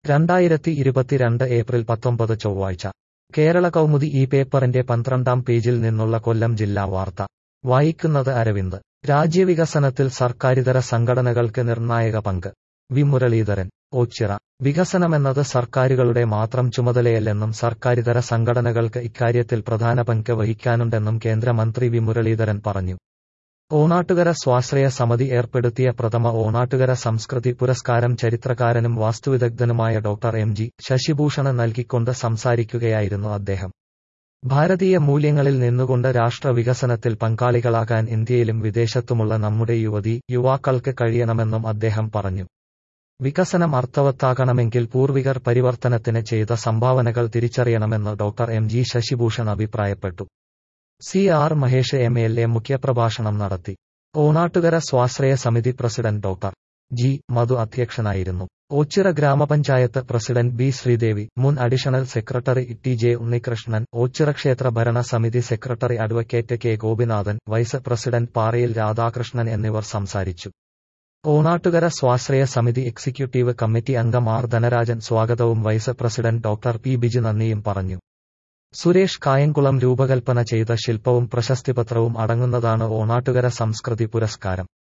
രണ്ടായിരത്തി ഇരുപത്തിരണ്ട് ഏപ്രിൽ പത്തൊമ്പത് ചൊവ്വാഴ്ച കേരള കൗമുദി ഈ പേപ്പറിന്റെ പന്ത്രണ്ടാം പേജിൽ നിന്നുള്ള കൊല്ലം ജില്ലാ വാർത്ത വായിക്കുന്നത് അരവിന്ദ് രാജ്യവികസനത്തിൽ സർക്കാരിതര സംഘടനകൾക്ക് നിർണായക പങ്ക് വി മുരളീധരൻ ഓച്ചിറ വികസനമെന്നത് സർക്കാരുകളുടെ മാത്രം ചുമതലയല്ലെന്നും സർക്കാരിതര സംഘടനകൾക്ക് ഇക്കാര്യത്തിൽ പ്രധാന പങ്ക് വഹിക്കാനുണ്ടെന്നും കേന്ദ്രമന്ത്രി വി മുരളീധരൻ പറഞ്ഞു ഓണാട്ടുകര സ്വാശ്രയ സമിതി ഏർപ്പെടുത്തിയ പ്രഥമ ഓണാട്ടുകര സംസ്കൃതി പുരസ്കാരം ചരിത്രകാരനും വാസ്തുവിദഗ്ധനുമായ ഡോക്ടർ എം ജി ശശിഭൂഷണ് നൽകിക്കൊണ്ട് സംസാരിക്കുകയായിരുന്നു അദ്ദേഹം ഭാരതീയ മൂല്യങ്ങളിൽ നിന്നുകൊണ്ട് രാഷ്ട്ര വികസനത്തിൽ പങ്കാളികളാകാൻ ഇന്ത്യയിലും വിദേശത്തുമുള്ള നമ്മുടെ യുവതി യുവാക്കൾക്ക് കഴിയണമെന്നും അദ്ദേഹം പറഞ്ഞു വികസനം അർത്ഥവത്താകണമെങ്കിൽ പൂർവികർ പരിവർത്തനത്തിന് ചെയ്ത സംഭാവനകൾ തിരിച്ചറിയണമെന്ന് ഡോക്ടർ എം ജി ശശിഭൂഷൺ അഭിപ്രായപ്പെട്ടു C R Mahesh M L A മുഖ്യപ്രഭാഷണം നടത്തി ഓണാട്ടുകര സ്വാശ്രയ സമിതി പ്രസിഡന്റ് ഡോക്ടർ ജി മധു അധ്യക്ഷനായിരുന്നു ഓച്ചിറ ഗ്രാമപഞ്ചായത്ത് പ്രസിഡന്റ് ബി ശ്രീദേവി മുൻ additional secretary T J Unnikrishnan Ochira ക്ഷേത്ര ഭരണ സമിതി secretary advocate K Gopinathan vice president Parayil Radhakrishnan എന്നിവർ സംസാരിച്ചു ഓണാട്ടുകര സ്വാശ്രയ സമിതി എക്സിക്യൂട്ടീവ് കമ്മിറ്റി അംഗം ആർ ധനരാജൻ സ്വാഗതവും vice president doctor P Biju നന്ദിയും പറഞ്ഞു സുരേഷ് കായംകുളം രൂപകൽപ്പന ചെയ്ത ശില്പവും പ്രശസ്തിപത്രവും അടങ്ങുന്നതാണ് ഓണാട്ടുകര സംസ്കൃതി പുരസ്കാരം